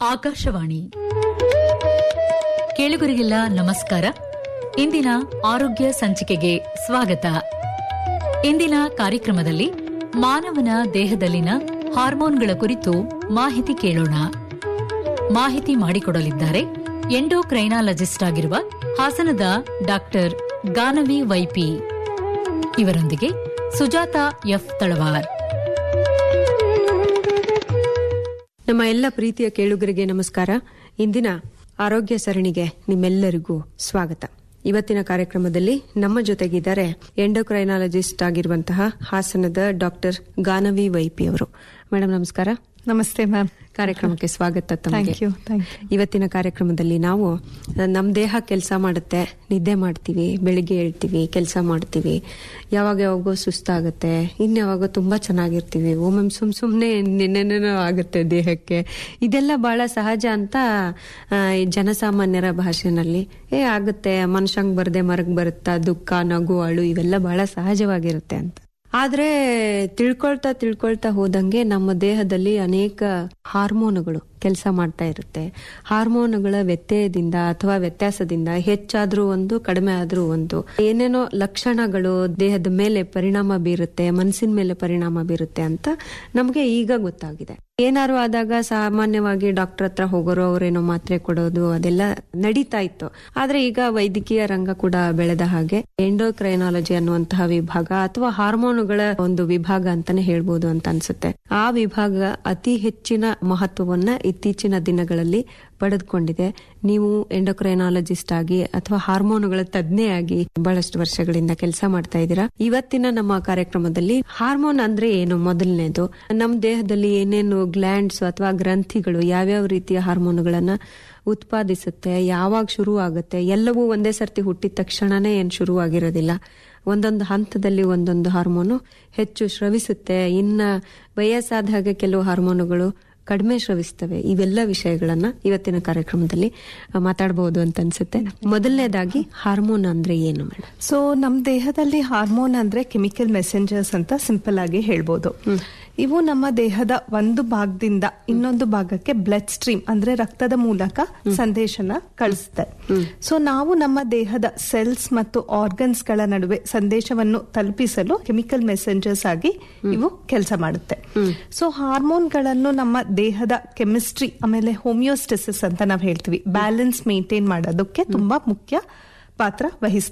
ಆಕಾಶವಾಣಿ ಕೇಳುಗರಿಗೆಲ್ಲ ನಮಸ್ಕಾರ ಇಂದಿನ ಆರೋಗ್ಯ ಸಂಚಿಕೆಗೆ ಸ್ವಾಗತ ಇಂದಿನ ಕಾರ್ಯಕ್ರಮದಲ್ಲಿ ಮಾನವನ ದೇಹದಲ್ಲಿನ ಹಾರ್ಮೋನ್ಗಳ ಕುರಿತು ಮಾಹಿತಿ ಕೇಳೋಣ ಮಾಹಿತಿ ಮಾಡಿಕೊಡಲಿದ್ದಾರೆ ಎಂಡೋಕ್ರೈನಾಲಜಿಸ್ಟ್ ಆಗಿರುವ ಹಾಸನದ ಡಾಕ್ಟರ್ ಗಾನವಿ ವೈಪಿ ಇವರೊಂದಿಗೆ ಸುಜಾತ ಎಫ್ ತಳವಾರ್ ನಮ್ಮ ಎಲ್ಲ ಪ್ರೀತಿಯ ಕೇಳುಗರಿಗೆ ನಮಸ್ಕಾರ ಇಂದಿನ ಆರೋಗ್ಯ ಸರಣಿಗೆ ನಿಮ್ಮೆಲ್ಲರಿಗೂ ಸ್ವಾಗತ ಇವತ್ತಿನ ಕಾರ್ಯಕ್ರಮದಲ್ಲಿ ನಮ್ಮ ಜೊತೆಗಿದ್ದಾರೆ ಎಂಡೋಕ್ರೈನಾಲಜಿಸ್ಟ್ ಆಗಿರುವಂತಹ ಹಾಸನದ ಡಾಕ್ಟರ್ ಗಾನವಿ ವೈಪಿ ಅವರು ಮೇಡಮ್ ನಮಸ್ಕಾರ ನಮಸ್ತೆ ಮ್ಯಾಮ್ ಕಾರ್ಯಕ್ರಮಕ್ಕೆ ಸ್ವಾಗತ ತಮಗೆ ಥ್ಯಾಂಕ್ ಯು ಥ್ಯಾಂಕ್ ಯು ಇವತ್ತಿನ ಕಾರ್ಯಕ್ರಮದಲ್ಲಿ ನಾವು ನಮ್ಮ ದೇಹ ಕೆಲಸ ಮಾಡುತ್ತೆ ನಿದ್ದೆ ಮಾಡ್ತೀವಿ ಬೆಳಿಗ್ಗೆ ಹೇಳ್ತೀವಿ ಕೆಲಸ ಮಾಡ್ತೀವಿ ಯಾವಾಗ ಯಾವಾಗೋ ಸುಸ್ತಾಗುತ್ತೆ ಇನ್ಯಾವಾಗೋ ತುಂಬಾ ಚೆನ್ನಾಗಿರ್ತೀವಿ ಒಮ್ಮೊಮ್ಮೆ ಸುಮ್ ಸುಮ್ನೆ ನೆನ್ನೆನೇನೋ ಆಗುತ್ತೆ ದೇಹಕ್ಕೆ ಇದೆಲ್ಲ ಬಹಳ ಸಹಜ ಅಂತ ಆ, ಈ ಜನಸಾಮಾನ್ಯರ ಭಾಷೆನಲ್ಲಿ ಏ ಆಗುತ್ತೆ ಮನುಷ್ಯಂಗ್ ಬರ್ದೆ ಮರಗ್ ಬರುತ್ತಾ ದುಃಖ ನಗು ಅಳು ಇವೆಲ್ಲ ಬಹಳ ಸಹಜವಾಗಿರುತ್ತೆ ಅಂತ ಆದ್ರೆ ತಿಳ್ಕೊಳ್ತಾ ತಿಳ್ಕೊಳ್ತಾ ಹೋದಂಗೆ ನಮ್ಮ ದೇಹದಲ್ಲಿ ಅನೇಕ ಹಾರ್ಮೋನುಗಳು ಕೆಲಸ ಮಾಡ್ತಾ ಇರುತ್ತೆ ಹಾರ್ಮೋನುಗಳ ವ್ಯತ್ಯಯದಿಂದ ಅಥವಾ ವ್ಯತ್ಯಾಸದಿಂದ ಹೆಚ್ಚಾದ್ರೂ ಒಂದು ಕಡಿಮೆ ಆದ್ರೂ ಒಂದು ಏನೇನೋ ಲಕ್ಷಣಗಳು ದೇಹದ ಮೇಲೆ ಪರಿಣಾಮ ಬೀರುತ್ತೆ ಮನಸ್ಸಿನ ಮೇಲೆ ಪರಿಣಾಮ ಬೀರುತ್ತೆ ಅಂತ ನಮಗೆ ಈಗ ಗೊತ್ತಾಗಿದೆ ಏನಾರು ಆದಾಗ ಸಾಮಾನ್ಯವಾಗಿ ಡಾಕ್ಟರ್ ಹತ್ರ ಹೋಗೋರು ಅವ್ರೇನೋ ಮಾತ್ರೆ ಕೊಡೋದು ಅದೆಲ್ಲ ನಡೀತಾ ಇತ್ತು ಆದ್ರೆ ಈಗ ವೈದ್ಯಕೀಯ ರಂಗ ಕೂಡ ಬೆಳೆದ ಹಾಗೆ ಎಂಡೋಕ್ರೈನಾಲಜಿ ಅನ್ನುವಂತಹ ವಿಭಾಗ ಅಥವಾ ಹಾರ್ಮೋನುಗಳ ಒಂದು ವಿಭಾಗ ಅಂತಾನೆ ಹೇಳ್ಬೋದು ಅಂತ ಅನ್ಸುತ್ತೆ ಆ ವಿಭಾಗ ಅತಿ ಹೆಚ್ಚಿನ ಮಹತ್ವವನ್ನ ಇತ್ತೀಚಿನ ದಿನಗಳಲ್ಲಿ ಪಡೆದುಕೊಂಡಿದೆ ನೀವು ಎಂಡೋಕ್ರೈನಾಲಜಿಸ್ಟ್ ಆಗಿ ಅಥವಾ ಹಾರ್ಮೋನುಗಳ ತಜ್ಞೆಯಾಗಿ ಬಹಳಷ್ಟು ವರ್ಷಗಳಿಂದ ಕೆಲಸ ಮಾಡ್ತಾ ಇದ್ದೀರಾ ಇವತ್ತಿನ ನಮ್ಮ ಕಾರ್ಯಕ್ರಮದಲ್ಲಿ ಹಾರ್ಮೋನ್ ಅಂದ್ರೆ ಏನು ಮೊದಲನೇದು ನಮ್ಮ ದೇಹದಲ್ಲಿ ಏನೇನು ಗ್ಲ್ಯಾಂಡ್ಸ್ ಅಥವಾ ಗ್ರಂಥಿಗಳು ಯಾವ್ಯಾವ ರೀತಿಯ ಹಾರ್ಮೋನುಗಳನ್ನ ಉತ್ಪಾದಿಸುತ್ತೆ ಯಾವಾಗ ಶುರು ಆಗುತ್ತೆ ಎಲ್ಲವೂ ಒಂದೇ ಸರ್ತಿ ಹುಟ್ಟಿದ ತಕ್ಷಣನೇ ಏನ್ ಶುರು ಆಗಿರೋದಿಲ್ಲ ಒಂದೊಂದು ಹಂತದಲ್ಲಿ ಒಂದೊಂದು ಹಾರ್ಮೋನು ಹೆಚ್ಚು ಸ್ರವಿಸುತ್ತೆ ಇನ್ನ ವಯಸ್ಸಾದ ಹಾಗೆ ಕೆಲವು ಹಾರ್ಮೋನುಗಳು ಕಡಿಮೆ ಸ್ರವಿಸ್ತವೆ ಇವೆಲ್ಲ ವಿಷಯಗಳನ್ನ ಇವತ್ತಿನ ಕಾರ್ಯಕ್ರಮದಲ್ಲಿ ಆ, ಮಾತಾಡಬಹುದು ಅಂತ ಅನ್ಸುತ್ತೆ ಮೊದಲನೇದಾಗಿ ಹಾರ್ಮೋನ್ ಅಂದ್ರೆ ಏನು ಮೇಡಮ್ ಸೊ ನಮ್ ದೇಹದಲ್ಲಿ ಹಾರ್ಮೋನ್ ಅಂದ್ರೆ ಕೆಮಿಕಲ್ ಮೆಸೆಂಜರ್ಸ್ ಅಂತ ಸಿಂಪಲ್ ಆಗಿ ಹೇಳ್ಬೋದು ಇವು ನಮ್ಮ ದೇಹದ ಒಂದು ಭಾಗದಿಂದ ಇನ್ನೊಂದು ಭಾಗಕ್ಕೆ ಬ್ಲಡ್ ಸ್ಟ್ರೀಮ್ ಅಂದ್ರೆ ರಕ್ತದ ಮೂಲಕ ಸಂದೇಶನ ಕಳಿಸುತ್ತೆ ಸೊ ನಾವು ನಮ್ಮ ದೇಹದ ಸೆಲ್ಸ್ ಮತ್ತು ಆರ್ಗನ್ಸ್ ಗಳ ನಡುವೆ ಸಂದೇಶವನ್ನು ತಲುಪಿಸಲು ಕೆಮಿಕಲ್ ಮೆಸೆಂಜರ್ಸ್ ಆಗಿ ಇವು ಕೆಲಸ ಮಾಡುತ್ತೆ ಸೊ ಹಾರ್ಮೋನ್ಗಳನ್ನು ನಮ್ಮ ದೇಹದ ಕೆಮಿಸ್ಟ್ರಿ ಆಮೇಲೆ ಹೋಮಿಯೋಸ್ಟೆಸಿಸ್ ಅಂತ ನಾವು ಹೇಳ್ತೀವಿ ಬ್ಯಾಲೆನ್ಸ್ ಮೇಂಟೈನ್ ಮಾಡೋದಕ್ಕೆ ತುಂಬಾ ಮುಖ್ಯ ಪಾತ್ರ ವಹಿಸ್ತವೆ